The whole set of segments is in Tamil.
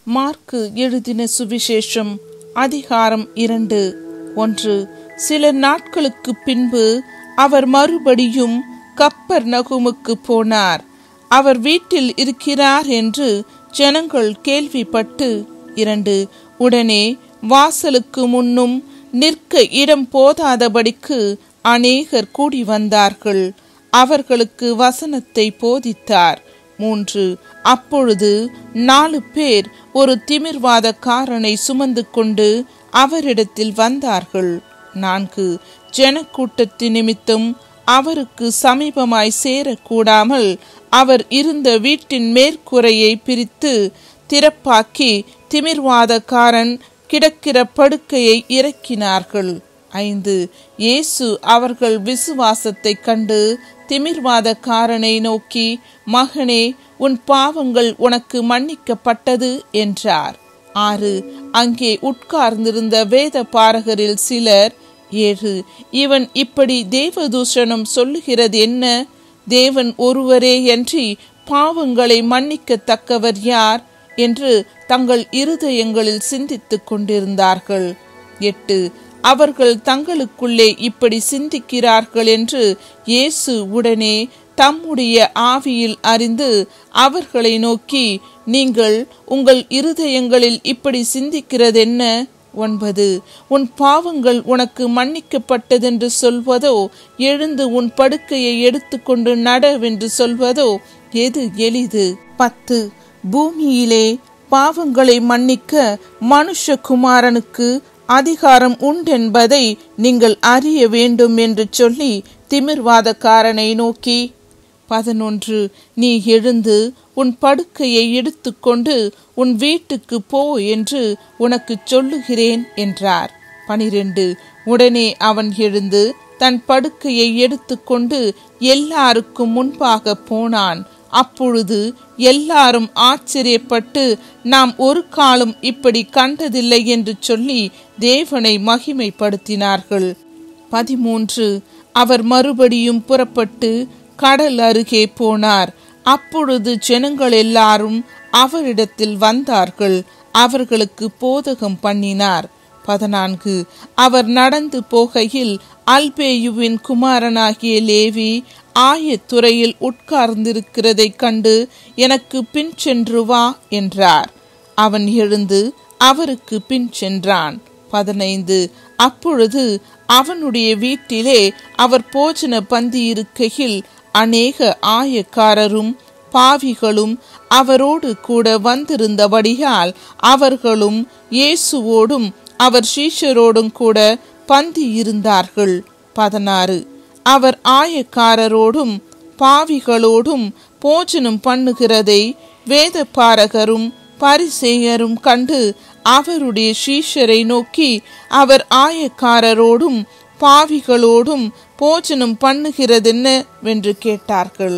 மார்க்கு எழுதின சுவிசேஷம் அதிகாரம் இரண்டு ஒன்று சில நாட்களுக்கு பின்பு அவர் மறுபடியும் கப்பர் நகுமுக்கு போனார் அவர் வீட்டில் இருக்கிறார் என்று ஜனங்கள் கேள்விப்பட்டு இரண்டு உடனே வாசலுக்கு முன்னும் நிற்க இடம் போதாதபடிக்கு அநேகர் கூடி வந்தார்கள் அவர்களுக்கு வசனத்தை போதித்தார் மூன்று அப்பொழுது நாலு பேர் ஒரு திமிர்வாதக்காரனை சுமந்து கொண்டு அவரிடத்தில் வந்தார்கள் நான்கு ஜனக்கூட்டத்தின் நிமித்தம் அவருக்கு சமீபமாய் சேரக்கூடாமல் அவர் இருந்த வீட்டின் மேற்கூரையை பிரித்து திறப்பாக்கி திமிர்வாதக்காரன் கிடக்கிற படுக்கையை இறக்கினார்கள் ஐந்து இயேசு அவர்கள் விசுவாசத்தை கண்டு திமிர்வாதக்காரனை நோக்கி மகனே உன் பாவங்கள் உனக்கு மன்னிக்கப்பட்டது என்றார் ஆறு அங்கே உட்கார்ந்திருந்த வேத பாரகரில் சிலர் ஏழு இவன் இப்படி தேவதூஷணம் சொல்லுகிறது என்ன தேவன் ஒருவரே அன்றி பாவங்களை மன்னிக்கத்தக்கவர் யார் என்று தங்கள் இருதயங்களில் சிந்தித்துக் கொண்டிருந்தார்கள் எட்டு அவர்கள் தங்களுக்குள்ளே இப்படி சிந்திக்கிறார்கள் என்று இயேசு உடனே தம்முடைய ஆவியில் அறிந்து அவர்களை நோக்கி நீங்கள் உங்கள் இருதயங்களில் இப்படி சிந்திக்கிறதென்ன ஒன்பது உன் பாவங்கள் உனக்கு மன்னிக்கப்பட்டதென்று சொல்வதோ எழுந்து உன் படுக்கையை எடுத்துக்கொண்டு நடவென்று சொல்வதோ எது எளிது பத்து பூமியிலே பாவங்களை மன்னிக்க மனுஷகுமாரனுக்கு அதிகாரம் உண்டென்பதை நீங்கள் அறிய வேண்டும் என்று சொல்லி திமிர்வாதக்காரனை நோக்கி பதினொன்று நீ எழுந்து உன் படுக்கையை எடுத்துக்கொண்டு உன் வீட்டுக்கு போ என்று உனக்கு சொல்லுகிறேன் என்றார் பனிரெண்டு உடனே அவன் எழுந்து தன் படுக்கையை எடுத்துக்கொண்டு எல்லாருக்கும் முன்பாக போனான் அப்பொழுது எல்லாரும் ஆச்சரியப்பட்டு நாம் ஒரு காலம் இப்படி கண்டதில்லை என்று சொல்லி தேவனை மகிமைப்படுத்தினார்கள் பதிமூன்று அவர் மறுபடியும் புறப்பட்டு கடல் அருகே போனார் அப்பொழுது ஜனங்கள் எல்லாரும் அவரிடத்தில் வந்தார்கள் அவர்களுக்கு போதகம் பண்ணினார் பதினான்கு அவர் நடந்து போகையில் அல்பேயுவின் குமாரனாகிய லேவி ஆயத்துறையில் உட்கார்ந்திருக்கிறதைக் கண்டு எனக்கு பின் சென்று வா என்றார் அவன் எழுந்து அவருக்கு பின் சென்றான் பதினைந்து அப்பொழுது அவனுடைய வீட்டிலே அவர் போஜன பந்தி இருக்கையில் அநேக ஆயக்காரரும் பாவிகளும் அவரோடு கூட வந்திருந்தபடியால் அவர்களும் இயேசுவோடும் அவர் சீஷரோடும் கூட பந்தி இருந்தார்கள் பதினாறு அவர் ஆயக்காரரோடும் பாவிகளோடும் போஜனம் பண்ணுகிறதை வேத பாரகரும் பரிசேயரும் கண்டு அவருடைய சீஷரை நோக்கி அவர் ஆயக்காரரோடும் பாவிகளோடும் போஜனம் பண்ணுகிறதென்னவென்று கேட்டார்கள்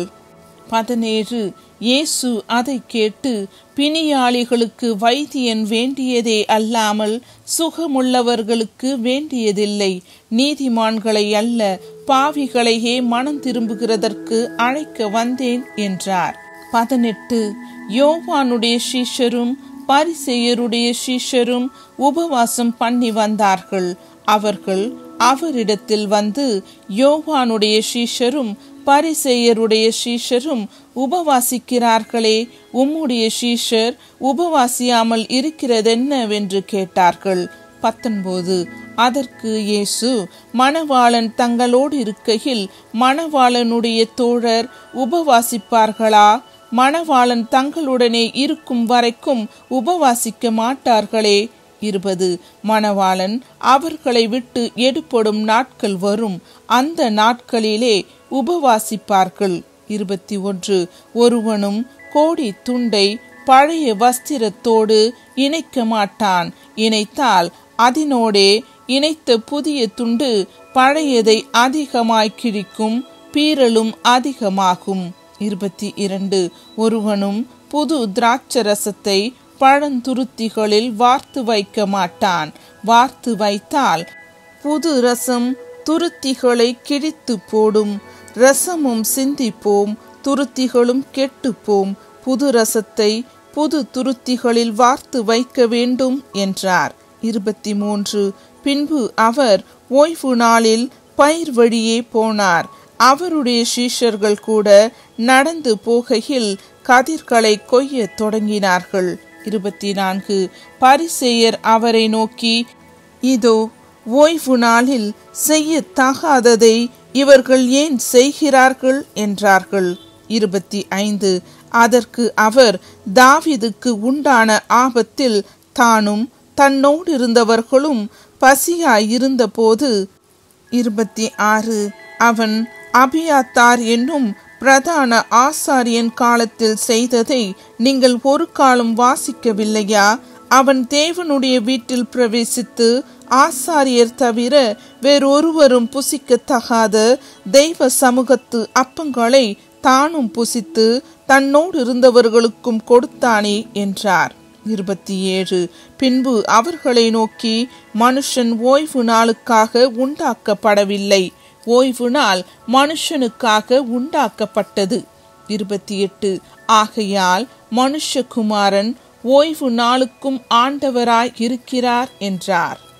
பதினேழு இயேசு அதை கேட்டு பிணியாளிகளுக்கு வைத்தியன் வேண்டியதே அல்லாமல் சுகமுள்ளவர்களுக்கு வேண்டியதில்லை நீதிமான்களை அல்ல பாவிகளையே மனம் திரும்புகிறதற்கு அழைக்க வந்தேன் என்றார் பதினெட்டு யோவானுடைய சீஷரும் பரிசெயருடைய சீஷரும் உபவாசம் பண்ணி வந்தார்கள் அவர்கள் அவரிடத்தில் வந்து யோவானுடைய சீஷரும் பரிசெயருடைய சீஷரும் உபவாசிக்கிறார்களே உம்முடைய சீஷர் உபவாசியாமல் இருக்கிறதென்னவென்று கேட்டார்கள் பத்தொன்பது அதற்கு இயேசு மணவாளன் தங்களோடு இருக்கையில் மணவாளனுடைய தோழர் உபவாசிப்பார்களா மணவாளன் தங்களுடனே இருக்கும் வரைக்கும் உபவாசிக்க மாட்டார்களே இருபது மணவாளன் அவர்களை விட்டு எடுப்படும் நாட்கள் வரும் அந்த நாட்களிலே உபவாசிப்பார்கள் இருபத்தி ஒன்று ஒருவனும் கோடி துண்டை பழைய வஸ்திரத்தோடு இணைக்க மாட்டான் இணைத்தால் அதனோடே இணைத்த புதிய துண்டு பழையதை அதிகமாய் கிழிக்கும் பீரலும் அதிகமாகும் இருபத்தி இரண்டு ஒருவனும் புது திராட்சரசத்தை பழந்துருத்திகளில் வார்த்து வைக்க மாட்டான் வார்த்து வைத்தால் புது ரசம் துருத்திகளை கிழித்து போடும் ரசமும் சிந்திப்போம் துருத்திகளும் கெட்டுப்போம் புது ரசத்தை புது துருத்திகளில் வார்த்து வைக்க வேண்டும் என்றார் இருபத்தி மூன்று பின்பு அவர் ஓய்வு நாளில் பயிர் வழியே போனார் அவருடைய சீஷர்கள் கூட நடந்து போகையில் கதிர்களை கொய்ய தொடங்கினார்கள் இருபத்தி நான்கு பரிசேயர் அவரை நோக்கி இதோ ஓய்வு நாளில் செய்யத்தகாததை இவர்கள் ஏன் செய்கிறார்கள் என்றார்கள் இருபத்தி ஐந்து அதற்கு அவர் தாவிதுக்கு உண்டான ஆபத்தில் தானும் தன்னோடு இருந்தவர்களும் பசியாயிருந்த போது இருபத்தி ஆறு அவன் அபியாத்தார் என்னும் பிரதான ஆசாரியன் காலத்தில் செய்ததை நீங்கள் ஒரு காலம் வாசிக்கவில்லையா அவன் தேவனுடைய வீட்டில் பிரவேசித்து ஆசாரியர் தவிர வேறொருவரும் புசிக்கத்தகாத தெய்வ சமூகத்து அப்பங்களை தானும் புசித்து தன்னோடு இருந்தவர்களுக்கும் கொடுத்தானே என்றார் இருபத்தி ஏழு பின்பு அவர்களை நோக்கி மனுஷன் ஓய்வு நாளுக்காக உண்டாக்கப்படவில்லை ஓய்வு நாள் மனுஷனுக்காக உண்டாக்கப்பட்டது இருபத்தி எட்டு ஆகையால் மனுஷகுமாரன் ஓய்வு நாளுக்கும் ஆண்டவராய் இருக்கிறார் என்றார்